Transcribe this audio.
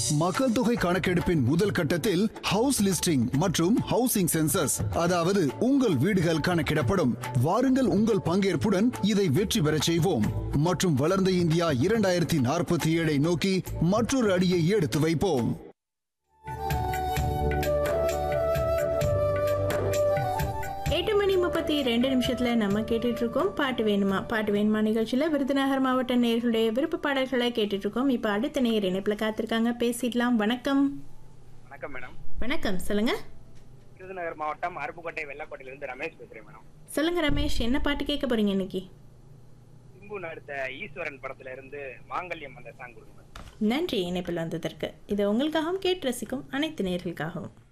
மக்கள் தொகை கணக்கெடுப்பின் முதல் கட்டத்தில் ஹவுஸ் லிஸ்டிங் மற்றும் ஹவுசிங் சென்சஸ் அதாவது உங்கள் வீடுகள் கணக்கிடப்படும் வாருங்கள் உங்கள் பங்கேற்புடன் இதை வெற்றி பெறச் செய்வோம் மற்றும் வளர்ந்த இந்தியா இரண்டாயிரத்தி நாற்பத்தி ஏழை நோக்கி மற்றொரு அடியை எடுத்து வைப்போம் எட்டு மணி முப்பத்தி ரெண்டு நிமிஷத்துல நம்ம கேட்டுட்டு இருக்கோம் பாட்டு வேணுமா பாட்டு வேணுமா நிகழ்ச்சியில விருதுநகர் மாவட்ட நேர்களுடைய விருப்ப பாடல்களை கேட்டுட்டு இருக்கோம் இப்ப அடுத்த நேர் இணைப்புல காத்திருக்காங்க பேசிடலாம் வணக்கம் வணக்கம் மேடம் வணக்கம் சொல்லுங்க விருதுநகர் மாவட்டம் அருப்புக்கோட்டை வெள்ளக்கோட்டையிலிருந்து ரமேஷ் பேசுறேன் மேடம் சொல்லுங்க ரமேஷ் என்ன பாட்டு கேட்க போறீங்க இன்னைக்கு சிம்பு நடித்த ஈஸ்வரன் படத்துல இருந்து மாங்கல்யம் அந்த சாங் கொடுங்க மேடம் நன்றி இணைப்பில் வந்ததற்கு இது உங்களுக்காகவும் கேட்டு ரசிக்கும் அனைத்து நேர்களுக்காகவும்